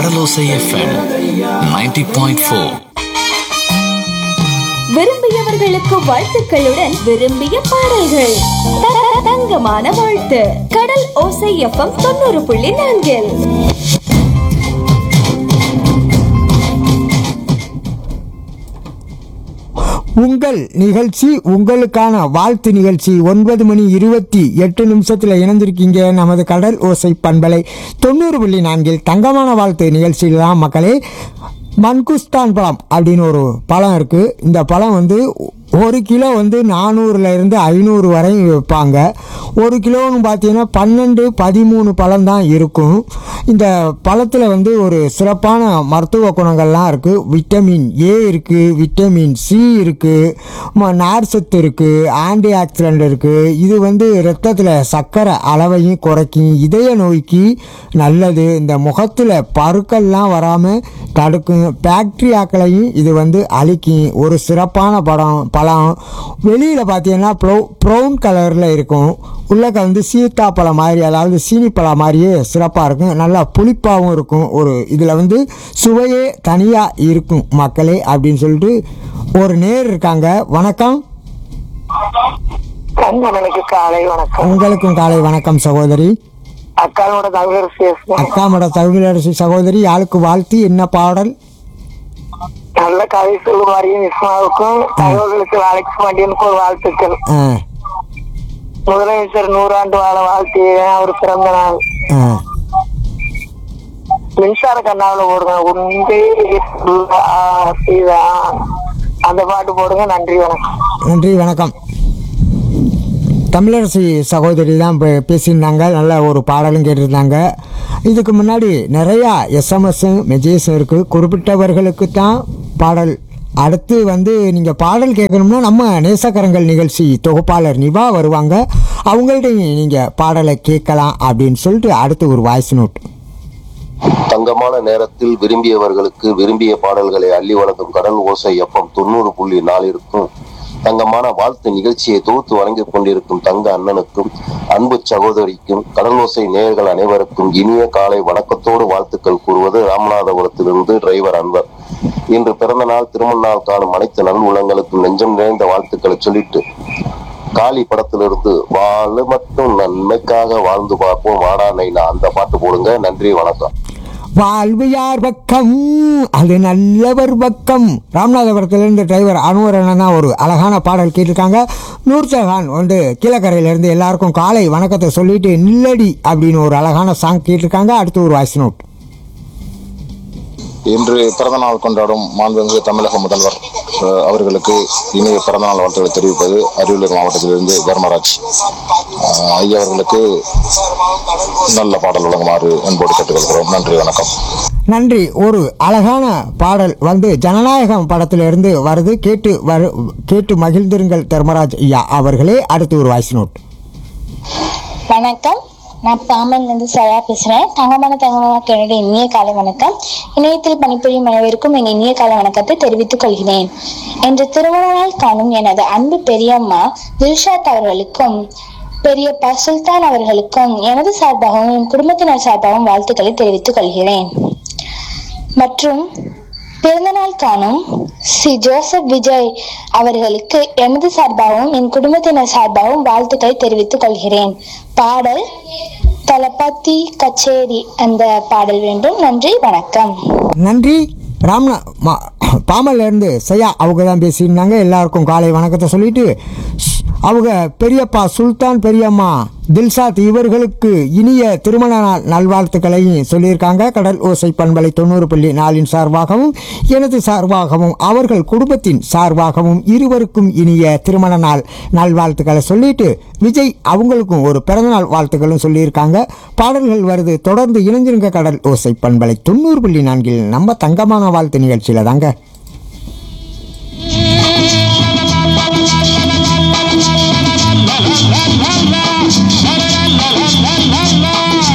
கடலோசை FM 90.4 point four விரும்பியவர்களுக்கு வாழ்த்துக்களுடன் விரும்பிய பாடல்கள் த- த- தங்கமான வாழ்த்து கடல் ஓசை எஃப்எம் தொண்ணூறு புள்ளி நான்கில் உங்கள் நிகழ்ச்சி உங்களுக்கான வாழ்த்து நிகழ்ச்சி ஒன்பது மணி இருபத்தி எட்டு நிமிஷத்தில் இணைஞ்சிருக்கீங்க நமது கடல் ஓசை பண்பலை தொண்ணூறு புள்ளி நான்கில் தங்கமான வாழ்த்து நிகழ்ச்சியில் தான் மக்களே மன்குஸ்தான் பழம் அப்படின்னு ஒரு பழம் இருக்குது இந்த பழம் வந்து ஒரு கிலோ வந்து நானூறுல இருந்து ஐநூறு வரை விற்பாங்க ஒரு கிலோன்னு பார்த்தீங்கன்னா பன்னெண்டு பதிமூணு பழம் தான் இருக்கும் இந்த பழத்தில் வந்து ஒரு சிறப்பான மருத்துவ குணங்கள்லாம் இருக்குது விட்டமின் ஏ இருக்குது விட்டமின் சி இருக்குது நார் சத்து இருக்குது ஆன்டி ஆக்சிடென்ட் இருக்குது இது வந்து ரத்தத்தில் சர்க்கரை அளவையும் குறைக்கும் இதய நோய்க்கு நல்லது இந்த முகத்தில் பருக்கள்லாம் வராமல் தடுக்கும் பாக்டீரியாக்களையும் இது வந்து அழிக்கும் ஒரு சிறப்பான படம் பழம் வெளியில் பார்த்தீங்கன்னா ப்ரௌ ப்ரௌன் கலரில் இருக்கும் உள்ளக்க வந்து சீத்தாப்பழம் மாதிரி அதாவது சீனிப்பழம் மாதிரியே சிறப்பாக இருக்கும் நல்லா புளிப்பாகவும் இருக்கும் ஒரு இதில் வந்து சுவையே தனியாக இருக்கும் மக்களே அப்படின்னு சொல்லிட்டு ஒரு நேர் இருக்காங்க வணக்கம் கண்மணிக்கு காலை வணக்கம் உங்களுக்கும் காலை வணக்கம் சகோதரி அக்காவோட தகவல் பேசுவோம் அக்காமட தமிழரசி சகோதரி யாருக்கு வாழ்த்து என்ன பாடல் நல்ல கதை சொல்லுமாரியும் விஸ்மாவுக்கும் தகவல்களுக்கு அலெக்ஸ் பாண்டியனுக்கும் ஒரு வாழ்த்துக்கள் ஆ முதலமைச்சர் நூறாண்டு வாழ வாழ்த்தியேன் அவர் பிறந்த நாள் ஆ மின்சார கண்ணாவில் போடுங்க உண்டே ஆசைதான் அந்த பாட்டு போடுங்க நன்றி வணக்கம் நன்றி வணக்கம் தமிழரசி சகோதரி தான் பே- பேசியிருந்தாங்க நல்ல ஒரு பாடலும் கேட்டிருந்தாங்க இதுக்கு முன்னாடி நிறையா எஸ்எம்எஸும் மெசேஜும் இருக்குது குறிப்பிட்டவர்களுக்கு தான் பாடல் அடுத்து வந்து நீங்கள் பாடல் கேட்கணும்னா நம்ம நேசக்கரங்கள் நிகழ்ச்சி தொகுப்பாளர் நிவா வருவாங்க அவங்கள்ட்டையும் நீங்கள் பாடலை கேட்கலாம் அப்படின்னு சொல்லிட்டு அடுத்து ஒரு வாய்ஸ் நோட் தங்கமான நேரத்தில் விரும்பியவர்களுக்கு விரும்பிய பாடல்களை அள்ளி வழங்கும் கடல் ஓசை எஃப்எம் தொண்ணூறு புள்ளி நாலிற்கும் தங்கமான வாழ்த்து நிகழ்ச்சியை தொகுத்து வழங்கிக் கொண்டிருக்கும் தங்க அண்ணனுக்கும் அன்பு சகோதரிக்கும் கடல் ஓசை நேயர்கள் அனைவருக்கும் இனிய காலை வணக்கத்தோடு வாழ்த்துக்கள் கூறுவது ராமநாதபுரத்திலிருந்து டிரைவர் அன்பர் இன்று பிறந்த நாள் திருமண நாள் காணும் அனைத்து நல் உள்ளங்களுக்கும் நெஞ்சம் நிறைந்த வாழ்த்துக்களை சொல்லிட்டு காளி படத்திலிருந்து வாழ மட்டும் நன்மைக்காக வாழ்ந்து பார்ப்போம் வாடா நைனா அந்த பாட்டு போடுங்க நன்றி வணக்கம் வாழ்வு யார் பக்கம் அது நல்லவர் பக்கம் ராமநாதபுரத்திலிருந்து டிரைவர் அனுவர் அண்ணன் தான் ஒரு அழகான பாடல் கேட்டிருக்காங்க நூர்ஜஹான் வந்து கீழக்கரையிலேருந்து எல்லாருக்கும் காலை வணக்கத்தை சொல்லிட்டு நில்லடி அப்படின்னு ஒரு அழகான சாங் கேட்டிருக்காங்க அடுத்து ஒரு வாய்ஸ் நோட் இன்று பிறந்தநாள் கொண்டாடும் மாண்புமிகு தமிழக முதல்வர் அஹ், அவர்களுக்கு இனிய பிறந்தநாள் வாழ்த்துக்களை தெரிவிப்பது அரியலூர் மாவட்டத்திலிருந்து தர்மராஜ் அஹ், ஐயா அவர்களுக்கு நல்ல பாடல் வழங்குமாறு அன்போடு கேட்டுக்கொள்கிறோம் நன்றி வணக்கம் நன்றி ஒரு அழகான பாடல் வந்து ஜனநாயகம் படத்திலிருந்து வருது கேட்டு வரு கேட்டு மகிழ்ந்திருங்கள் தர்மராஜ் ஐயா அவர்களே அடுத்து ஒரு வாய்ஸ் நோட் வணக்கம் நான் பாம்பன்லேருந்து சரா பேசுறேன் தங்கமான தங்கமான என்னுடைய இனிய காலை வணக்கம் இணையத்தில் பணிபுரியும் அனைவருக்கும் என் இனிய காலை வணக்கத்தை தெரிவித்துக் கொள்கிறேன் இன்று திருமண நாள் காணும் எனது அன்பு பெரியம்மா தில்ஷாத் அவர்களுக்கும் பெரியப்பா சுல்தான் அவர்களுக்கும் எனது சார்பாகவும் என் குடும்பத்தினர் சார்பாகவும் வாழ்த்துக்களை தெரிவித்துக் கொள்கிறேன் மற்றும் பிறந்தநாள் காணும் ஸ்ரீ ஜோசப் விஜய் அவர்களுக்கு எனது சார்பாகவும் என் குடும்பத்தினர் சார்பாகவும் வாழ்த்துக்களை தெரிவித்துக் கொள்கிறேன் பாடல் தலபதி கச்சேரி அந்த பாடல் வேண்டும் நன்றி வணக்கம் நன்றி ராம்னா மா பாமல்லேருந்து சையா அவங்க தான் பேசியிருந்தாங்க எல்லாருக்கும் காலை வணக்கத்தை சொல்லிட்டு ஸ்- அவங்க பெரியப்பா சுல்தான் பெரியம்மா தில்சாத் இவர்களுக்கு இனிய திருமண நாள் நல்வாழ்த்துக்களையும் சொல்லியிருக்காங்க கடல் ஓசை பண்பலை தொண்ணூறு புள்ளி நாலின் சார்பாகவும் எனது சார்பாகவும் அவர்கள் குடும்பத்தின் சார்பாகவும் இருவருக்கும் இனிய திருமண நாள் நல்வாழ்த்துக்களை சொல்லிட்டு விஜய் அவங்களுக்கும் ஒரு பிறந்தநாள் வாழ்த்துக்களும் சொல்லியிருக்காங்க பாடல்கள் வருது தொடர்ந்து இணைஞ்சிருங்க கடல் ஓசை பண்பலை தொண்ணூறு புள்ளி நான்கில் நம்ம தங்கமான வாழ்த்து நிகழ்ச்சியில் தாங்க